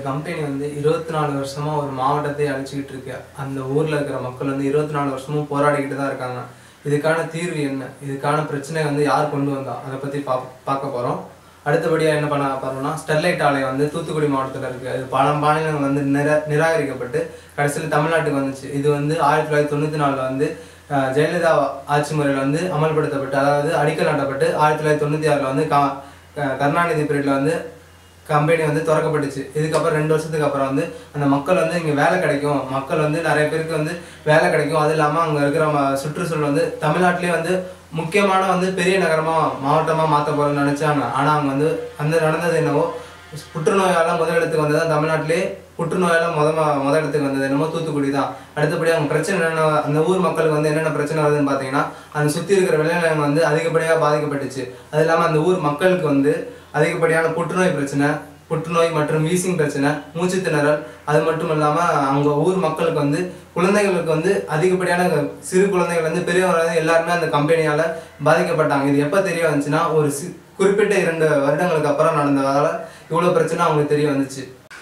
company வந்து இருபத்தி நாலு வருஷமா ஒரு மாவட்டத்தை அழிச்சுக்கிட்டு இருக்கு அந்த ஊர்ல இருக்கிற மக்கள் வந்து இருபத்தி நாலு வருஷமும் போராடிக்கிட்டு தான் இருக்காங்க இதுக்கான தீர்வு என்ன இதுக்கான பிரச்சனை வந்து யார் கொண்டு வந்தா அதை பத்தி பா பார்க்க போறோம் அடுத்தபடியா என்ன பண்ண போறோம்னா ஸ்டெர்லைட் ஆலை வந்து தூத்துக்குடி மாவட்டத்தில் இருக்கு அது பல மாநிலங்கள் வந்து நிரா நிராகரிக்கப்பட்டு கடைசியில் தமிழ்நாட்டுக்கு வந்துச்சு இது வந்து ஆயிரத்தி தொள்ளாயிரத்தி தொண்ணூற்றி நாலில் வந்து அஹ், ஜெயலலிதா ஆட்சி முறையில் வந்து அமல்படுத்தப்பட்டு அதாவது அடிக்கல் நாட்டப்பட்டு ஆயிரத்தி தொள்ளாயிரத்தி தொண்ணூற்றி ஆறில் வந்து கா க- கருணாநிதி பீரியடில் வந்து கம்பெனி வந்து திறக்கப்பட்டுச்சு இதுக்கப்புறம் ரெண்டு வருஷத்துக்கு அப்புறம் வந்து அந்த மக்கள் வந்து இங்கே வேலை கிடைக்கும் மக்கள் வந்து நிறைய பேருக்கு வந்து வேலை கிடைக்கும் அது இல்லாமல் அங்கே இருக்கிற ம- சுற்றுச்சூழல் வந்து தமிழ்நாட்டிலே வந்து முக்கியமான வந்து பெரிய நகரமாக மாவட்டமாக மாற்ற போகிறோம்னு நினச்சாங்க ஆனால் அவங்க வந்து அந்த நடந்தது என்னவோ புற்றுநோயால முதலிடத்துக்கு வந்தது தான் தமிழ்நாட்டிலே புற்றுநோயால முத ம- முத இடத்துக்கு வந்தது என்னமோ தூத்துக்குடி தான் அடுத்தபடி அவங்க பிரச்சனை என்னென்ன அந்த ஊர் மக்களுக்கு வந்து என்னென்ன பிரச்சனை வருதுன்னு பார்த்தீங்கன்னா அந்த சுற்றி இருக்கிற விளைநிலங்கள் வந்து அதிகப்படியாக பாதிக்கப்பட்டுச்சு அது இல்லாமல் அந்த ஊர் மக்களுக்கு வந்து அதிகப்படியான புற்றுநோய் பிரச்சனை புற்றுநோய் மற்றும் வீசிங் பிரச்சனை மூச்சு திணறல் அது மட்டும் இல்லாமல் அவங்க ஊர் மக்களுக்கு வந்து குழந்தைகளுக்கு வந்து அதிகப்படியான சிறு குழந்தைகள் வந்து பெரியவங்க வந்து எல்லாருமே அந்த கம்பெனியால் பாதிக்கப்பட்டாங்க இது எப்போ தெரிய வந்துச்சுன்னா ஒரு சி குறிப்பிட்ட இரண்டு வருடங்களுக்கு அப்புறம் நடந்ததால இவ்வளோ பிரச்சனை அவங்களுக்கு தெரிய வந்துச்சு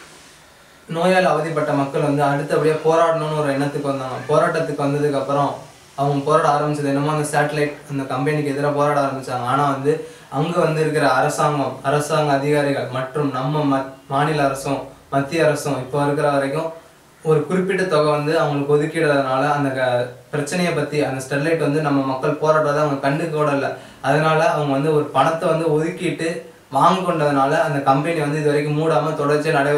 நோயால் அவதிப்பட்ட மக்கள் வந்து அடுத்தபடியாக போராடணும்னு ஒரு எண்ணத்துக்கு வந்தாங்க போராட்டத்துக்கு வந்ததுக்கு அப்புறம் அவங்க போராட ஆரம்பிச்சது என்னமோ அந்த சேட்டலைட் அந்த கம்பெனிக்கு எதிராக போராட ஆரம்பிச்சாங்க ஆனால் வந்து அங்கே வந்து இருக்கிற அரசாங்கம் அரசாங்க அதிகாரிகள் மற்றும் நம்ம ம- மாநில அரசும் மத்திய அரசும் இப்போ இருக்கிற வரைக்கும் ஒரு குறிப்பிட்ட தொகை வந்து அவங்களுக்கு ஒதுக்கிடுறதுனால அந்த க- பிரச்சனையை பற்றி அந்த ஸ்டெர்லைட் வந்து நம்ம மக்கள் போராடுறதை அவங்க கண்டுக்க கூட இல்லை அதனால அவங்க வந்து ஒரு பணத்தை வந்து ஒதுக்கிட்டு வாங்க கொண்டதுனால அந்த கம்பெனி வந்து இது வரைக்கும் மூடாமல் தொடர்ச்சியாக நட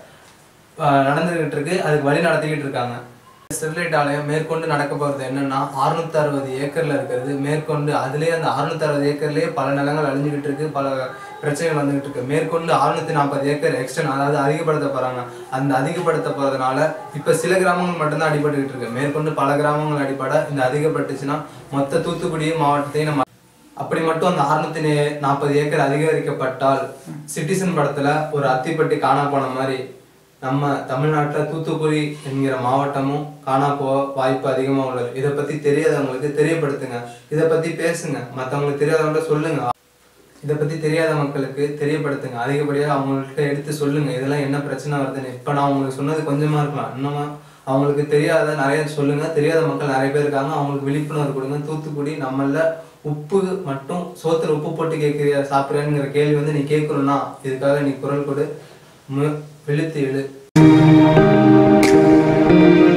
ஆஹ் நடந்துகிட்டு இருக்கு அதுக்கு வழி நடத்திக்கிட்டு இருக்காங்க ஸ்டெர்லைட் ஆலயம் மேற்கொண்டு நடக்க போகிறது என்னன்னா அறுநூத்தி அறுபது ஏக்கர்ல இருக்கிறது மேற்கொண்டு அதுலேயே அந்த அறுநூத்தி அறுபது ஏக்கர்லேயே பல நிலங்கள் அழிஞ்சுக்கிட்டு இருக்கு பல பிரச்சனைகள் வந்துகிட்டு இருக்கு மேற்கொண்டு அறுநூத்தி நாற்பது ஏக்கர் எக்ஸ்டன் அதாவது அதிகப்படுத்த போறாங்க அந்த அதிகப்படுத்த போறதுனால இப்ப சில கிராமங்கள் மட்டும்தான் அடிபட்டுக்கிட்டு இருக்கு மேற்கொண்டு பல கிராமங்கள் அடிப்பட இந்த அதிகப்பட்டுச்சுன்னா மொத்த தூத்துக்குடி மாவட்டத்தையும் நம்ம அப்படி மட்டும் அந்த அறுநூத்தி நாற்பது ஏக்கர் அதிகரிக்கப்பட்டால் சிட்டிசன் படத்துல ஒரு அத்திப்பட்டி காணா போன மாதிரி நம்ம தமிழ்நாட்டுல தூத்துக்குடி என்கிற மாவட்டமும் காணா போக வாய்ப்பு அதிகமா உள்ளது இதை பத்தி தெரியாதவங்களுக்கு தெரியப்படுத்துங்க இதை பத்தி பேசுங்க மத்தவங்களுக்கு தெரியாதவங்க சொல்லுங்க இதை பத்தி தெரியாத மக்களுக்கு தெரியப்படுத்துங்க அதிகப்படியாக அவங்கள்ட்ட எடுத்து சொல்லுங்க இதெல்லாம் என்ன பிரச்சனை வருதுன்னு இப்ப நான் உங்களுக்கு சொன்னது கொஞ்சமா இருக்கலாம் இன்னும் அவங்களுக்கு தெரியாத நிறைய சொல்லுங்க தெரியாத மக்கள் நிறைய பேர் இருக்காங்க அவங்களுக்கு விழிப்புணர்வு கொடுங்க தூத்துக்குடி நம்மள உப்பு மட்டும் சோத்துல உப்பு போட்டு கேட்கிறியா சாப்பிட்றேங்கிற கேள்வி வந்து நீ கேட்கணும்னா இதுக்காக நீ குரல் கொடு மு- விழுத்து எழு